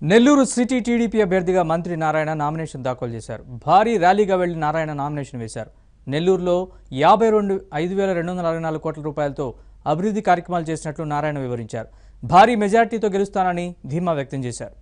Nellore city TDP అభ్యర్థిగా మంత్రి Narayana nomination దాఖలు చేశారు భారీ ర్యాలీగా వెళ్లి నారాయణ నామినేషన్ వేశారు నెల్లూరులో యాభై రెండు ఐదు వేల రెండు వందల అరవై నాలుగు కోట్ల రూపాయలతో అభివృద్ధి కార్యక్రమాలు చేసినట్లు నారాయణ వివరించారు భారీ మెజార్టీతో గెలుస్తానని ధీమా వ్యక్తం చేశారు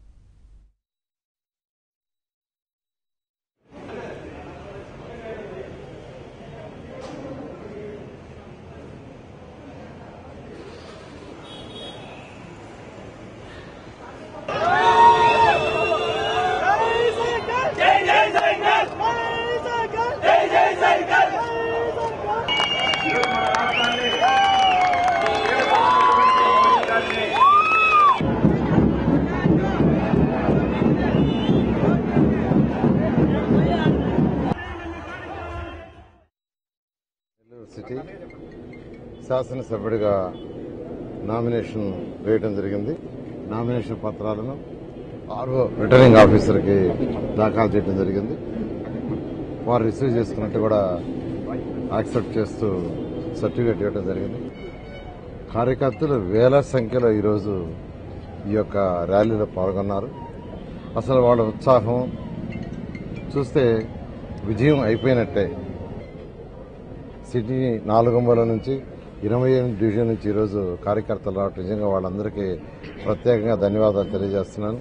నెల్లూరు సిటీ శాసనసభ్యుడిగా నామినేషన్ వేయడం జరిగింది నామినేషన్ పత్రాలను ఆర్ఓ రిటర్నింగ్ ఆఫీసర్కి దాఖలు చేయడం జరిగింది వారు రిసీవ్ చేసుకున్నట్టు కూడా యాక్సెప్ట్ చేస్తూ సర్టిఫికేట్ ఇవ్వడం జరిగింది కార్యకర్తలు వేల సంఖ్యలో ఈరోజు ఈ యొక్క ర్యాలీలో పాల్గొన్నారు అసలు వాళ్ళ ఉత్సాహం చూస్తే విజయం అయిపోయినట్టే సిటీ నాలుగొంబల నుంచి ఇరవై ఎనిమిది డివిజన్ నుంచి ఈరోజు కార్యకర్తలు రావటం నిజంగా వాళ్ళందరికీ ప్రత్యేకంగా ధన్యవాదాలు తెలియజేస్తున్నాను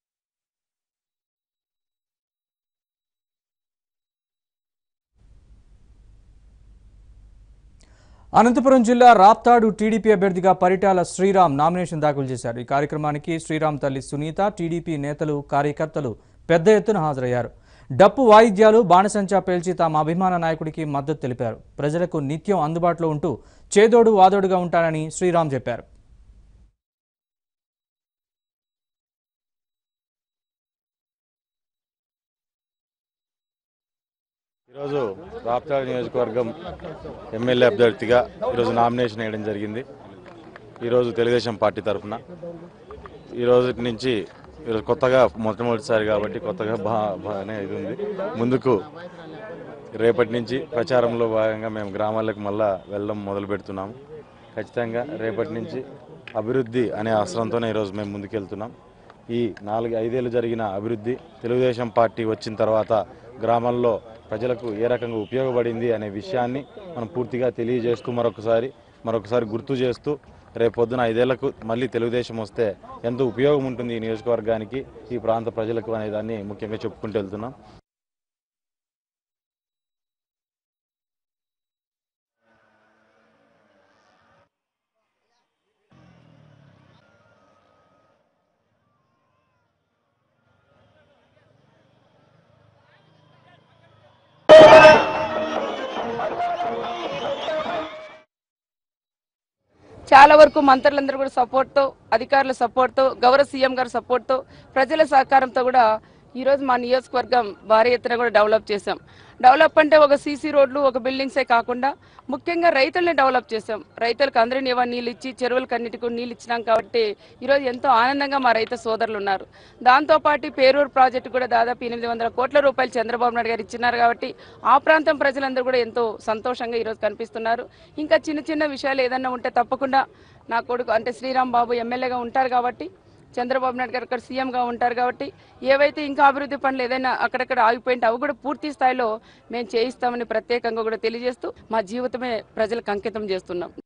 అనంతపురం జిల్లా రాప్తాడు టీడీపీ అభ్యర్థిగా పరిటాల శ్రీరామ్ నామినేషన్ దాఖలు చేశారు ఈ కార్యక్రమానికి శ్రీరామ్ తల్లి సునీత టీడీపీ నేతలు కార్యకర్తలు పెద్ద ఎత్తున హాజరయ్యారు డప్పు వాయిద్యాలు బాణసంచా పేల్చి తమ అభిమాన నాయకుడికి మద్దతు తెలిపారు ప్రజలకు నిత్యం అందుబాటులో ఉంటూ చేదోడు వాదోడుగా ఉంటానని శ్రీరామ్ చెప్పారు ఈరోజు రాప్తాడు నియోజకవర్గం ఎమ్మెల్యే అభ్యర్థిగా ఈరోజు నామినేషన్ వేయడం జరిగింది ఈరోజు తెలుగుదేశం పార్టీ తరఫున ఈరోజు నుంచి ఈరోజు కొత్తగా మొట్టమొదటిసారి కాబట్టి కొత్తగా బా బాగానే ఇది ఉంది ముందుకు రేపటి నుంచి ప్రచారంలో భాగంగా మేము గ్రామాలకు మళ్ళా వెళ్ళడం మొదలు పెడుతున్నాము ఖచ్చితంగా రేపటి నుంచి అభివృద్ధి అనే అస్త్రంతోనే ఈరోజు మేము ముందుకెళ్తున్నాం ఈ నాలుగు ఐదేళ్ళు జరిగిన అభివృద్ధి తెలుగుదేశం పార్టీ వచ్చిన తర్వాత గ్రామాల్లో ప్రజలకు ఏ రకంగా ఉపయోగపడింది అనే విషయాన్ని మనం పూర్తిగా తెలియజేస్తూ మరొకసారి మరొకసారి గుర్తు చేస్తూ రేపు పొద్దున ఐదేళ్లకు మళ్ళీ తెలుగుదేశం వస్తే ఎంత ఉపయోగం ఉంటుంది ఈ నియోజకవర్గానికి ఈ ప్రాంత ప్రజలకు అనే దాన్ని ముఖ్యంగా చెప్పుకుంటూ వెళ్తున్నాం చాలా వరకు మంత్రులందరూ కూడా సపోర్ట్తో అధికారుల సపోర్ట్తో గౌరవ సీఎం గారి సపోర్ట్తో ప్రజల సహకారంతో కూడా ఈరోజు మా నియోజకవర్గం భారీ ఎత్తున కూడా డెవలప్ చేశాం డెవలప్ అంటే ఒక సీసీ రోడ్లు ఒక బిల్డింగ్సే కాకుండా ముఖ్యంగా రైతుల్ని డెవలప్ చేశాం రైతులకు అందరినీ ఇవ్వ నీళ్ళు ఇచ్చి చెరువులకు అన్నిటికీ నీళ్ళు ఇచ్చినాం కాబట్టి ఈరోజు ఎంతో ఆనందంగా మా రైతు సోదరులు ఉన్నారు దాంతోపాటు పేరూరు ప్రాజెక్టు కూడా దాదాపు ఎనిమిది వందల కోట్ల రూపాయలు చంద్రబాబు నాయుడు గారు ఇచ్చినారు కాబట్టి ఆ ప్రాంతం ప్రజలందరూ కూడా ఎంతో సంతోషంగా ఈరోజు కనిపిస్తున్నారు ఇంకా చిన్న చిన్న విషయాలు ఏదన్నా ఉంటే తప్పకుండా నా కొడుకు అంటే శ్రీరామ్ బాబు ఎమ్మెల్యేగా ఉంటారు కాబట్టి చంద్రబాబు నాయుడు గారు అక్కడ సీఎంగా ఉంటారు కాబట్టి ఏవైతే ఇంకా అభివృద్ధి పనులు ఏదైనా అక్కడక్కడ ఆగిపోయింటే అవి కూడా పూర్తి స్థాయిలో మేము చేయిస్తామని ప్రత్యేకంగా కూడా తెలియజేస్తూ మా జీవితమే ప్రజలకు అంకితం చేస్తున్నాం